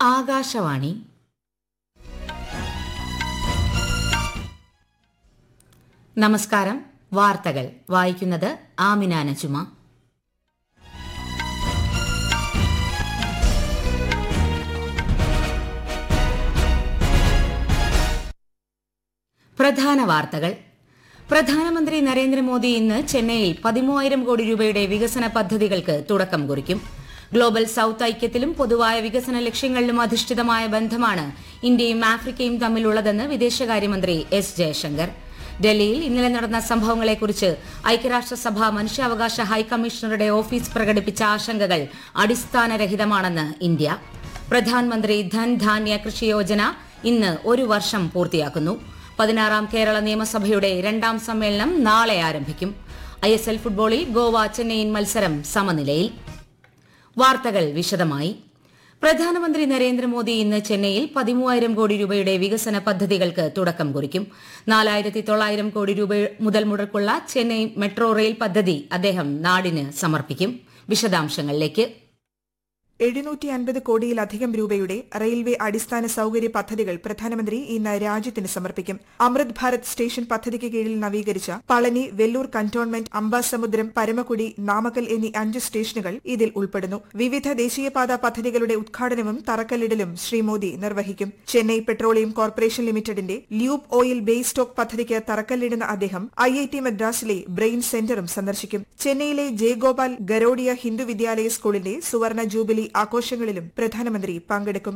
ആകാശവാണി നമസ്കാരം വാർത്തകൾ വായിക്കുന്നത് ആമിന നജുമ പ്രധാന വാർത്തകൾ പ്രധാനമന്ത്രി നരേന്ദ്രമോദി ഇന്ന് ചെന്നൈയിൽ പതിമൂവായിരം കോടി രൂപയുടെ വികസന പദ്ധതികൾക്ക് തുടക്കം കുറിക്കും ഗ്ലോബൽ സൌത്ത് ഐക്യത്തിലും പൊതുവായ വികസന ലക്ഷ്യങ്ങളിലും അധിഷ്ഠിതമായ ബന്ധമാണ് ഇന്ത്യയും ആഫ്രിക്കയും തമ്മിലുള്ളതെന്ന് വിദേശകാര്യമന്ത്രി എസ് ജയശങ്കർ ഡൽഹിയിൽ ഇന്നലെ നടന്ന സംഭവങ്ങളെക്കുറിച്ച് ഐക്യരാഷ്ട്രസഭ മനുഷ്യാവകാശ ഹൈക്കമ്മീഷണറുടെ ഓഫീസ് പ്രകടിപ്പിച്ച ആശങ്കകൾ അടിസ്ഥാനരഹിതമാണെന്ന് ഇന്ത്യ പ്രധാനമന്ത്രി ധൻ ധാന്യ കൃഷി യോജന ഇന്ന് ഒരു വർഷം പൂർത്തിയാക്കുന്നു പതിനാറാം കേരള നിയമസഭയുടെ രണ്ടാം സമ്മേളനം നാളെ ആരംഭിക്കും ഐ എസ് എൽ ഫുട്ബോളിൽ ഗോവ ചെന്നൈയിൻ മത്സരം സമനിലയിൽ വാർത്തകൾ വിശദമായി പ്രധാനമന്ത്രി നരേന്ദ്രമോദി ഇന്ന് ചെന്നൈയിൽ പതിമൂവായിരം കോടി രൂപയുടെ വികസന പദ്ധതികൾക്ക് തുടക്കം കുറിക്കും നാലായിരത്തി തൊള്ളായിരം കോടി രൂപ മുതൽ മുടക്കുള്ള ചെന്നൈ മെട്രോ റെയിൽ പദ്ധതി അദ്ദേഹം നാടിന് സമർപ്പിക്കും വിശദാംശങ്ങളിലേക്ക് എഴുന്നൂറ്റി അൻപത് കോടിയിലധികം രൂപയുടെ റെയിൽവേ അടിസ്ഥാന സൌകര്യ പദ്ധതികൾ പ്രധാനമന്ത്രി ഇന്ന് രാജ്യത്തിന് സമർപ്പിക്കും അമൃത് ഭാരത് സ്റ്റേഷൻ പദ്ധതിക്ക് കീഴിൽ നവീകരിച്ച പളനി വെല്ലൂർ കന്റോൺമെന്റ് അംബാസമുദ്രം പരമക്കുടി നാമക്കൽ എന്നീ അഞ്ച് സ്റ്റേഷനുകൾ ഇതിൽ ഉൾപ്പെടുന്നു വിവിധ ദേശീയപാത പദ്ധതികളുടെ ഉദ്ഘാടനവും തറക്കല്ലിടലും ശ്രീ മോദി നിർവഹിക്കും ചെന്നൈ പെട്രോളിയം കോർപ്പറേഷൻ ലിമിറ്റഡിന്റെ ലൂബ് ഓയിൽ ബേസ് സ്റ്റോക്ക് പദ്ധതിക്ക് തറക്കല്ലിടുന്ന അദ്ദേഹം ഐ ഐ ടി മദ്രാസിലെ ബ്രെയിൻ സെന്ററും സന്ദർശിക്കും ചെന്നൈയിലെ ജയഗോപാൽ ഗരോഡിയ ഹിന്ദു വിദ്യാലയ സ്കൂളിന്റെ സുവർണ ജൂബിലി ആഘോഷങ്ങളിലും പ്രധാനമന്ത്രി പങ്കെടുക്കും